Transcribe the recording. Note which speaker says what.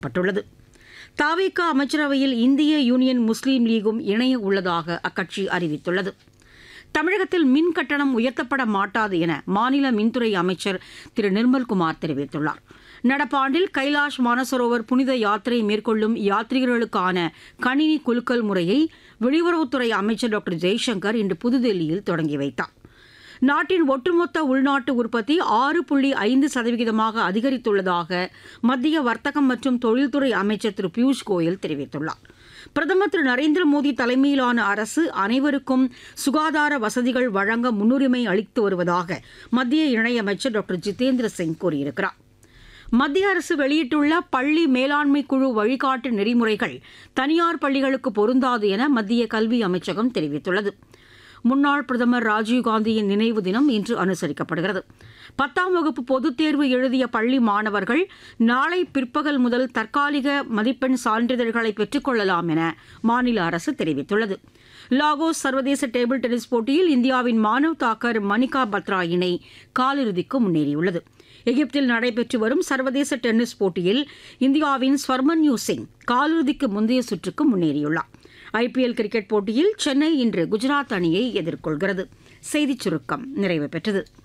Speaker 1: பட்டுள்ளது தாவேக அமைச்சரவையில் இந்திய யூனியன் முஸ்லீம் லீகும் இணைய உள்ளதாக அக்கட்சி அறிவித்துள்ளது தமிழகத்தில் மின் கட்டணம் உயர்த்தப்பட மாட்டாது என மாநில மின்துறை அமைச்சர் திரு நிர்மல்குமார் தெரிவித்துள்ளார் நடப்பாண்டில் கைலாஷ் மானசரோவர் புனித யாத்திரை மேற்கொள்ளும் யாத்ரீகர்களுக்கான கணினி குலுக்கல் முறையை வெளியுறவுத்துறை அமைச்சர் டாக்டர் ஜெய்சங்கர் இன்று புதுதில்லியில் தொடங்கி வைத்தார் நாட்டின் ஒட்டுமொத்த உள்நாட்டு உற்பத்தி ஆறு புள்ளி ஐந்து சதவிகிதமாக அதிகரித்துள்ளதாக மத்திய வர்த்தகம் மற்றும் தொழில்துறை அமைச்சர் திரு பியூஷ் கோயல் தெரிவித்துள்ளார் பிரதமர் திரு நரேந்திர மோடி தலைமையிலான அரசு அனைவருக்கும் சுகாதார வசதிகள் வழங்க முன்னுரிமை அளித்து வருவதாக மத்திய இணையமைச்சர் டாக்டர் ஜிதேந்திர சிங் கூறியிருக்கிறார் மத்திய அரசு வெளியிட்டுள்ள பள்ளி மேலாண்மை குழு வழிகாட்டு நெறிமுறைகள் தனியார் பள்ளிகளுக்கு பொருந்தாது என மத்திய கல்வி அமைச்சகம் தெரிவித்துள்ளது முன்னாள் பிரதமர் ராஜீவ்காந்தியின் நினைவு தினம் இன்று அனுசரிக்கப்படுகிறது பத்தாம் வகுப்பு பொதுத் தேர்வு எழுதிய பள்ளி மாணவர்கள் நாளை பிற்பகல் முதல் தற்காலிக மதிப்பெண் சான்றிதழ்களை பெற்றுக்கொள்ளலாம் என மாநில அரசு தெரிவித்துள்ளது லாகோஸ் சர்வதேச டேபிள் டென்னிஸ் போட்டியில் இந்தியாவின் மானவ் தாக்கர் மணிகா பத்ரா இணை காலிறுதிக்கு முன்னேறியுள்ளது எகிப்தில் நடைபெற்று வரும் சர்வதேச டென்னிஸ் போட்டியில் இந்தியாவின் ஸ்வர்மன்யூ சிங் காலிறுதிக்கு முந்தைய சுற்றுக்கு முன்னேறியுள்ளார் ஐபிஎல் கிரிக்கெட் போட்டியில் சென்னை இன்று குஜராத் அணியை எதிர்கொள்கிறது செய்திச் சுருக்கம் நிறைவு பெற்றது